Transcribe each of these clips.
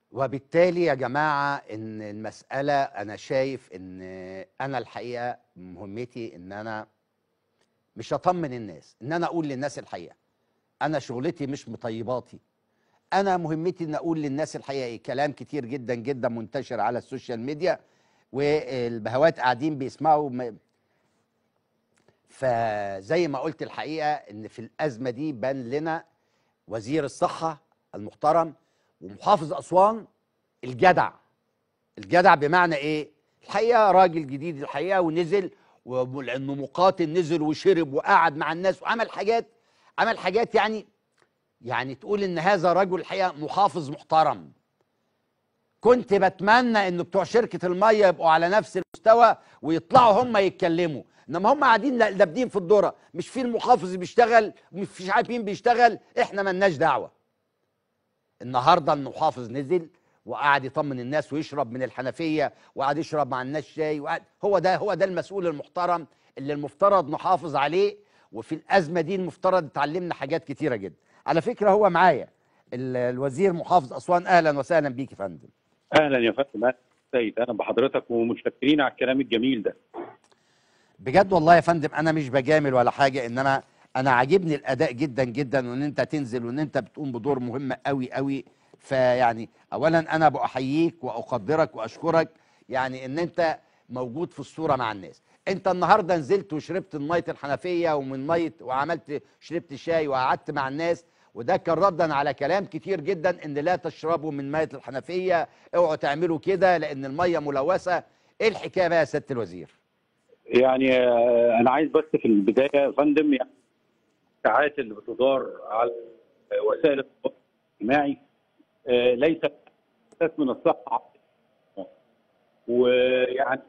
وبالتالي يا جماعة إن المسألة أنا شايف إن أنا الحقيقة مهمتي إن أنا مش أطمن الناس إن أنا أقول للناس الحقيقة أنا شغلتي مش مطيباتي أنا مهمتي إن أقول للناس الحقيقة إيه كلام كتير جدا جدا منتشر على السوشيال ميديا والبهوات قاعدين بيسمعوا م- فزي ما قلت الحقيقة إن في الأزمة دي بان لنا وزير الصحة المحترم ومحافظ أسوان الجدع الجدع بمعنى إيه؟ الحقيقة راجل جديد الحقيقة ونزل ولأنه مقاتل نزل وشرب وقعد مع الناس وعمل حاجات عمل حاجات يعني يعني تقول إن هذا رجل الحقيقة محافظ محترم كنت بتمنى ان بتوع شركه الميه يبقوا على نفس المستوى ويطلعوا هم يتكلموا انما هم قاعدين لا- لابدين في الذره مش في المحافظ بيشتغل مش عارف مين بيشتغل احنا ملناش دعوه النهارده المحافظ نزل وقعد يطمن الناس ويشرب من الحنفيه وقعد يشرب مع الناس شاي وقعد هو ده هو ده المسؤول المحترم اللي المفترض نحافظ عليه وفي الازمه دي المفترض اتعلمنا حاجات كتيره جدا على فكره هو معايا ال- الوزير محافظ اسوان اهلا وسهلا بيك يا فندم اهلا يا فندم أهلا سيد اهلا بحضرتك ومتشكرين على الكلام الجميل ده بجد والله يا فندم انا مش بجامل ولا حاجه انما انا عاجبني الاداء جدا جدا وان انت تنزل وان انت بتقوم بدور مهم قوي قوي فيعني اولا انا بأحييك واقدرك واشكرك يعني ان انت موجود في الصوره مع الناس انت النهارده نزلت وشربت من ميه الحنفيه ومن ميه وعملت شربت شاي وقعدت مع الناس وده كان ردا على كلام كتير جدا ان لا تشربوا من ميه الحنفيه اوعوا تعملوا كده لان الميه ملوثه ايه الحكايه بقى يا سياده الوزير يعني آه، انا عايز بس في البدايه يا فندم يعني الساعات اللي بتدار على وسائل التواصل الاجتماعي آه، ليست اساس من الصحه ويعني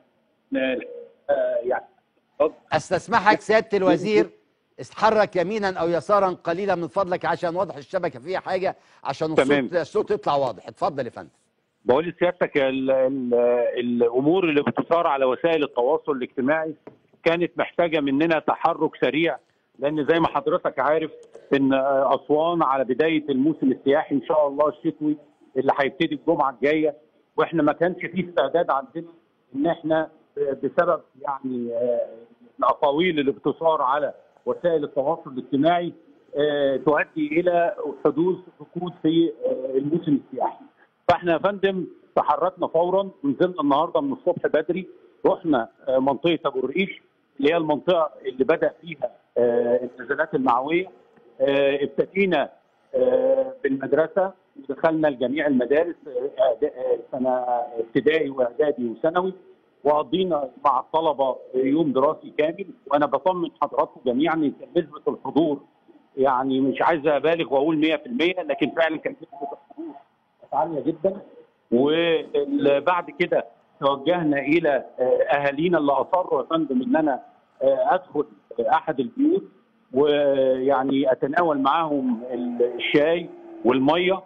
آه، يعني استسمحك سياده الوزير اتحرك يمينا او يسارا قليلا من فضلك عشان واضح الشبكه فيها حاجه عشان تمام. الصوت الصوت يطلع واضح اتفضل يا فندم بقول لسيادتك ال- ال- الامور اللي بتثار على وسائل التواصل الاجتماعي كانت محتاجه مننا تحرك سريع لان زي ما حضرتك عارف ان اسوان على بدايه الموسم السياحي ان شاء الله الشتوي اللي هيبتدي الجمعه الجايه واحنا ما كانش فيه استعداد عندنا ان احنا بسبب يعني آه، الاقاويل اللي بتثار على وسائل التواصل الاجتماعي آه، تؤدي الى حدوث ركود في آه، الموسم السياحي. فاحنا يا فندم تحركنا فورا ونزلنا النهارده من الصبح بدري رحنا آه، منطقه ابو الريش اللي هي المنطقه اللي بدا فيها آه، النزلات المعويه آه، ابتدينا آه، بالمدرسه ودخلنا لجميع المدارس آه، إعدا- آه، سنه ابتدائي واعدادي وثانوي وقضينا مع الطلبه يوم دراسي كامل وانا بطمن حضراتكم جميعا ان كان نسبه الحضور يعني مش عايز ابالغ واقول 100% لكن فعلا كانت نسبه الحضور عاليه جدا وبعد كده توجهنا الى آه، اهالينا اللي اصروا يا فندم ان انا آه، ادخل احد البيوت ويعني اتناول معاهم الشاي والميه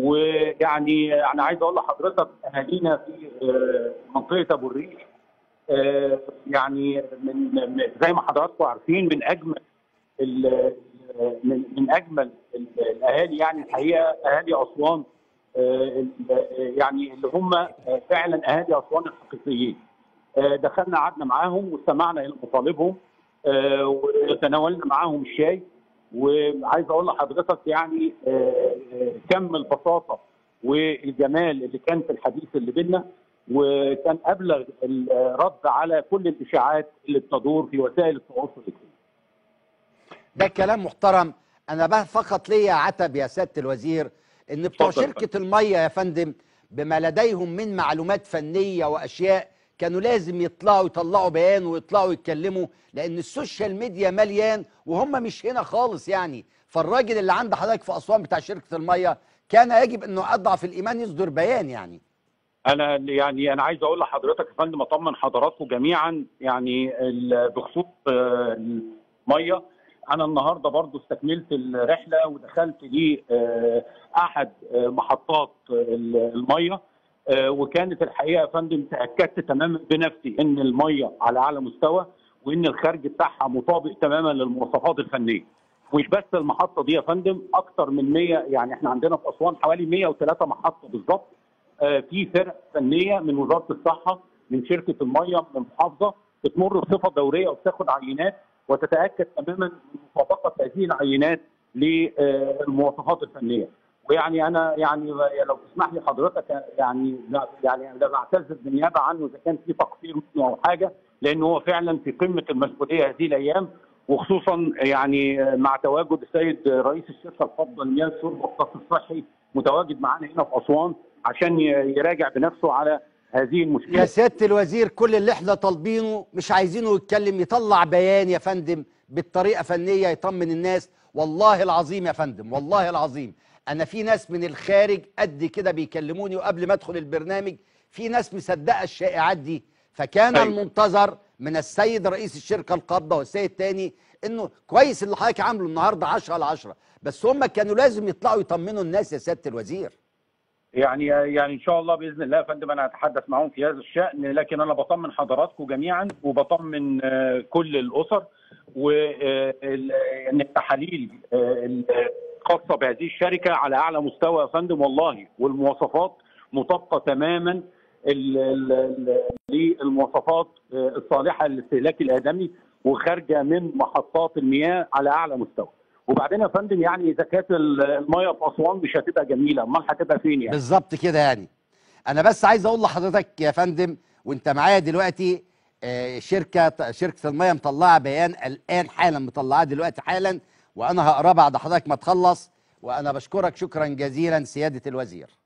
ويعني انا عايز اقول لحضرتك اهالينا في آه، منطقه ابو الريش آه، يعني من من- زي ما حضراتكم عارفين من اجمل ال- من من اجمل ال- الاهالي يعني الحقيقه اهالي اسوان آه، ال- يعني اللي هم آه، فعلا اهالي اسوان الحقيقيين آه، دخلنا قعدنا معاهم واستمعنا الى مطالبهم آه، وتناولنا معاهم الشاي وعايز اقول لحضرتك يعني آه، آه، كم البساطه والجمال اللي كان في الحديث اللي بينا وكان ابلغ الرد على كل الاشاعات اللي بتدور في وسائل التواصل الاجتماعي. ده كلام محترم انا بقى فقط ليا عتب يا سياده الوزير ان بتوع اتفضل. شركه الميه يا فندم بما لديهم من معلومات فنيه واشياء كانوا لازم يطلعوا يطلعوا بيان ويطلعوا يتكلموا لان السوشيال ميديا مليان وهم مش هنا خالص يعني فالراجل اللي عند حضرتك في اسوان بتاع شركه الميه كان يجب انه اضعف الايمان يصدر بيان يعني انا يعني انا عايز اقول لحضرتك يا فندم اطمن حضراتكم جميعا يعني ال- بخصوص آه، الميه انا النهارده برضو استكملت الرحله ودخلت لاحد محطات ال- الميه آه، وكانت الحقيقه يا فندم تاكدت تماما بنفسي ان الميه على اعلى مستوى وان الخارج بتاعها مطابق تماما للمواصفات الفنيه. مش بس المحطه دي يا فندم اكتر من 100 يعني احنا عندنا في اسوان حوالي 103 محطه بالظبط آه، في فرق فنيه من وزاره الصحه من شركه الميه من المحافظه بتمر بصفه دوريه وبتاخد عينات وتتاكد تماما من مطابقه هذه العينات للمواصفات الفنيه. ويعني انا يعني لو تسمح لي حضرتك يعني لا يعني لا بعتذر بالنيابه عنه اذا كان في تقصير منه او حاجه لان هو فعلا في قمه المسؤوليه هذه الايام وخصوصا يعني مع تواجد السيد رئيس الشركه القابضه لمياه الشرب والصرف الصحي متواجد معانا هنا في اسوان عشان ي- يراجع بنفسه على هذه المشكله. يا سياده الوزير كل اللي احنا طالبينه مش عايزينه يتكلم يطلع بيان يا فندم بالطريقه فنيه يطمن الناس والله العظيم يا فندم والله العظيم انا في ناس من الخارج قد كده بيكلموني وقبل ما ادخل البرنامج في ناس مصدقه الشائعات دي فكان أيوة. المنتظر من السيد رئيس الشركه القابضه والسيد الثاني انه كويس اللي حضرتك عامله النهارده 10 على 10 بس هم كانوا لازم يطلعوا يطمنوا الناس يا سياده الوزير يعني يعني ان شاء الله باذن الله يا فندم انا هتحدث معاهم في هذا الشان لكن انا بطمن حضراتكم جميعا وبطمن آه، كل الاسر وان التحاليل آه، الخاصه بهذه الشركه على اعلى مستوى يا فندم والله والمواصفات مطابقه تماما ال- ال- ال- للمواصفات آه، الصالحه للاستهلاك الادمي وخارجه من محطات المياه على اعلى مستوى. وبعدين يا فندم يعني اذا كانت ال- الميه في اسوان مش هتبقى جميله امال هتبقى فين يعني؟ بالظبط كده يعني انا بس عايز اقول لحضرتك يا فندم وانت معايا دلوقتي آه، شركه شركه الميه مطلعه بيان الان حالا مطلعاه دلوقتي حالا وانا هقراه بعد حضرتك ما تخلص وانا بشكرك شكرا جزيلا سياده الوزير